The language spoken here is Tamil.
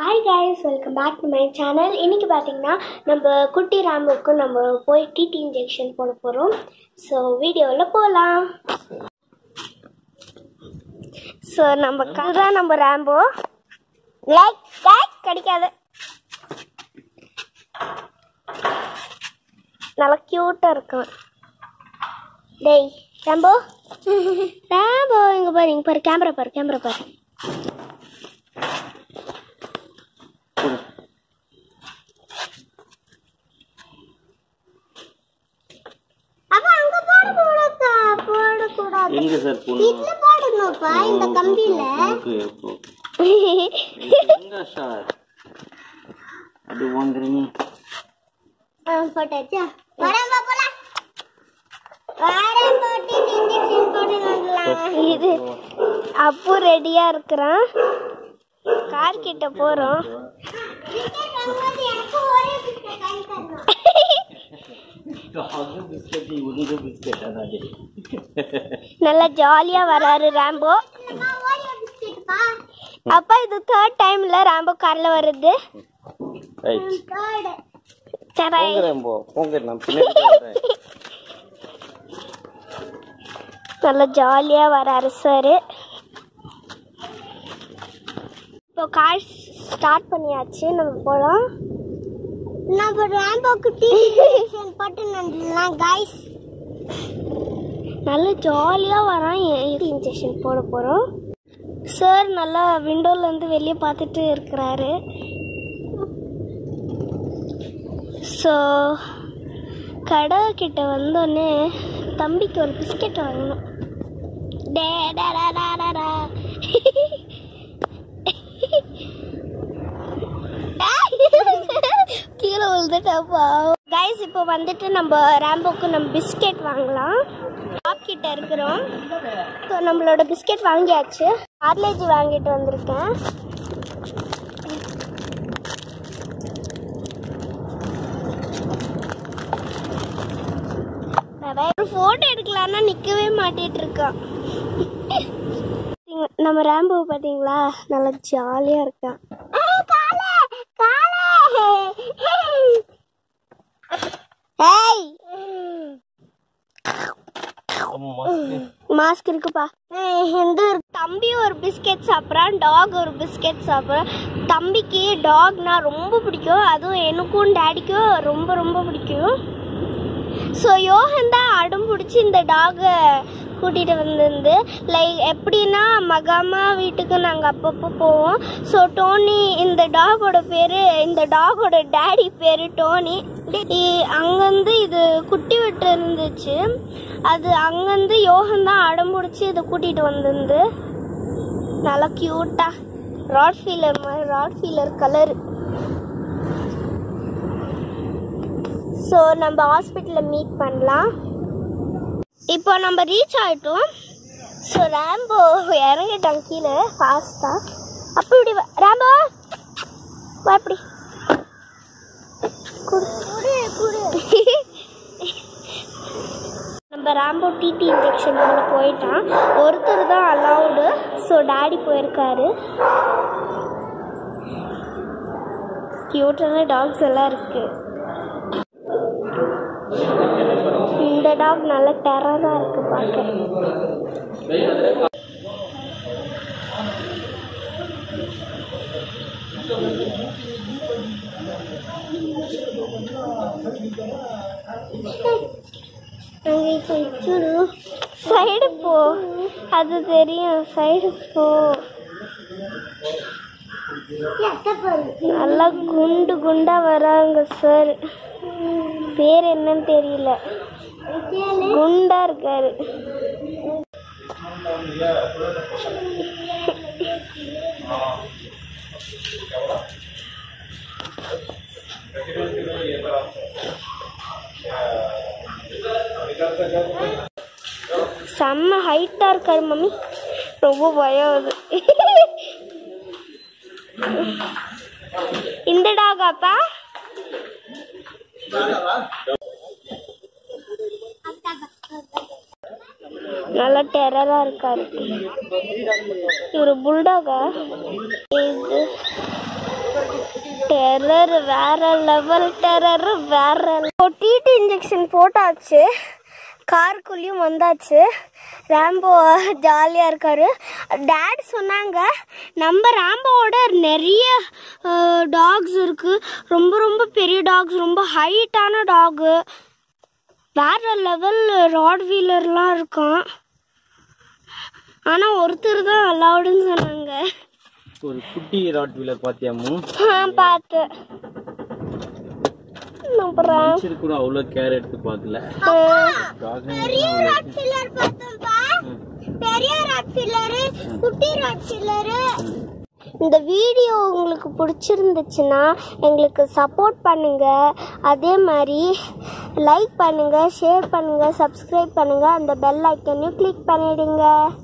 Hi guys welcome back to my channel இன்னைக்கு பார்த்தீங்கன்னா நம்ம குட்டி ராம்புக்கு நம்ம போய் டிடி இன்ஜெக்ஷன் போட போகிறோம் ஸோ வீடியோவில் போகலாம் ஸோ நம்ம அதுதான் நம்ம ராம்போ லைக் லைக் கிடைக்காது நல்லா க்யூட்டாக இருக்கான் டேய் ராம்போ ராம்போ இங்கே பாரு இங்கே பாரு கேமரா பாரு கேமரா பாரு அப்ப அங்க போடக்கூடாதா போடக்கூடாது எங்க சார் போகணும் இதுல போடணும்ப்பா இந்த கம்பியில ஓகே எங்க சார் அது வாங்குறீங்க போட்டாச்சா வரேன் போலாம் வரேன் போட்டு இன்ஜெக்ஷன் போடணும் இது அப்பு ரெடியா இருக்கிறான் கார் கிட்ட போறோம் பிஸ்கட் உதிர பிஸ்கட் அதாவது நல்லா ஜாலியா வராரு ராம்போ அப்பா இது தேர்ட் டைம்ல ராம்போ கார்ல வருது ரைட் சரி போங்கிறேன் போ போங்க நான் பின்னாடி வரேன் நல்லா ஜாலியா வராரு சார் இப்போ கார் ஸ்டார்ட் பண்ணியாச்சு நம்ம போலாம் நம்ம ரேம்போக்கு டீஷன் போட்டு நன்றலாம் கைஸ் நல்லா ஜாலியாக வரான் இன்ஜெக்ஷன் போட போகிறோம் சார் நல்லா விண்டோலேருந்து வெளியே பார்த்துட்டு இருக்கிறாரு ஸோ கடை கிட்ட வந்தோடனே தம்பிக்கு ஒரு பிஸ்கெட் வாங்கணும் டே டா டா டா டா டா. கீழே விழுந்துட்டாப்பா கைஸ் இப்போ வந்துட்டு நம்ம ரேம்போக்கு நம்ம பிஸ்கெட் வாங்கலாம் ஷாப் கிட்ட இருக்கிறோம் ஸோ நம்மளோட பிஸ்கெட் வாங்கியாச்சு பார்லேஜி வாங்கிட்டு வந்திருக்கேன் ஒரு ஃபோட்டோ எடுக்கலாம்னா நிற்கவே மாட்டிட்டு இருக்கான் இங்க நம்ம ரேம்போ பார்த்தீங்களா நல்லா ஜாலியாக இருக்கான் ஏய் மாஸ்க் இருக்குப்பா இந்த தம்பி ஒரு பிஸ்கெட் சாப்பிட்றான் டாக் ஒரு பிஸ்கெட் சாப்பிட்றான் தம்பிக்கு டாக்னா ரொம்ப பிடிக்கும் அதுவும் எனக்கும் டேடிக்கும் ரொம்ப ரொம்ப பிடிக்கும் ஸோ யோகன் தான் அடம் பிடிச்சி இந்த டாகை கூட்டிகிட்டு வந்திருந்து லைக் எப்படின்னா மகாமா வீட்டுக்கு நாங்கள் அப்பப்போ போவோம் ஸோ டோனி இந்த டாகோட பேர் இந்த டாகோட டேடி பேர் டோனி இ- அங்கேருந்து இது குட்டி விட்டு இருந்துச்சு அது அங்கேருந்து யோகன் தான் அடம் பிடிச்சி இதை கூட்டிகிட்டு வந்திருந்து நல்லா க்யூட்டாக ராட் ஃபீலர் மாதிரி ராட் ஃபீலர் கலர் ஸோ நம்ம ஹாஸ்பிட்டலில் மீட் பண்ணலாம் இப்போ நம்ம ரீச் ஆகிட்டோம் ஸோ ரேம்போ இறங்கிட்டான் கீழே ஃபாஸ்ட்டாக அப்போ இப்படி வா- ரேம்போ வா இப்படி குடு குடு நம்ம ராம்போ டிடி இன்ஜெக்ஷன் பண்ண போயிட்டான் ஒருத்தர் தான் அலௌடு ஸோ டாடி போயிருக்காரு க்யூட்டான டாக்ஸ் எல்லாம் இருக்குது இந்த டாக் நல்ல டெரரா இருக்கு பார்க்க சைடு போ அது தெரியும் சைடு போ நல்லா குண்டு குண்டா வராங்க சார் பேர் என்னன்னு தெரியல குண்டா இருக்காரு செம்ம ஹைட்டா இருக்காரு மம்மி ரொம்ப பயம் அது இந்த டாகாப்பா நல்லா டெரரா இருக்காரு இவரு புல்டாகா இது டெரர் வேற லெவல் டெரர் வேற டிடி இன்ஜெக்ஷன் போட்டாச்சு காருக்குள்ளேயும் வந்தாச்சு ராம்போ ஜாலியாக இருக்காரு டேட் சொன்னாங்க நம்ம ராம்போவோட நிறைய டாக்ஸ் இருக்கு ரொம்ப ரொம்ப பெரிய டாக்ஸ் ரொம்ப ஹைட்டான டாகு வேற லெவல் ராட் வீலர்லாம் இருக்கான் ஆனால் ஒருத்தர் தான் அலவுடுன்னு சொன்னாங்க ஒரு குட்டி ராட் வீலர் பாத்தியாமு ஆ பார்த்தேன் அப்புறம் மனுஷரு கூட அவ்வளோ கேர் எடுத்து பார்க்கல டாக் பெரிய ராட்சில்லர் பார்த்தோம்ப்பா பெரிய ராட்சில்லரு குட்டி ராட்சில்லரு இந்த வீடியோ உங்களுக்கு பிடிச்சிருந்துச்சுன்னா எங்களுக்கு சப்போர்ட் பண்ணுங்க அதே மாதிரி லைக் பண்ணுங்க ஷேர் பண்ணுங்க சப்ஸ்கிரைப் பண்ணுங்க அந்த பெல் ஐக்கனையும் கிளிக் பண்ணிடுங்க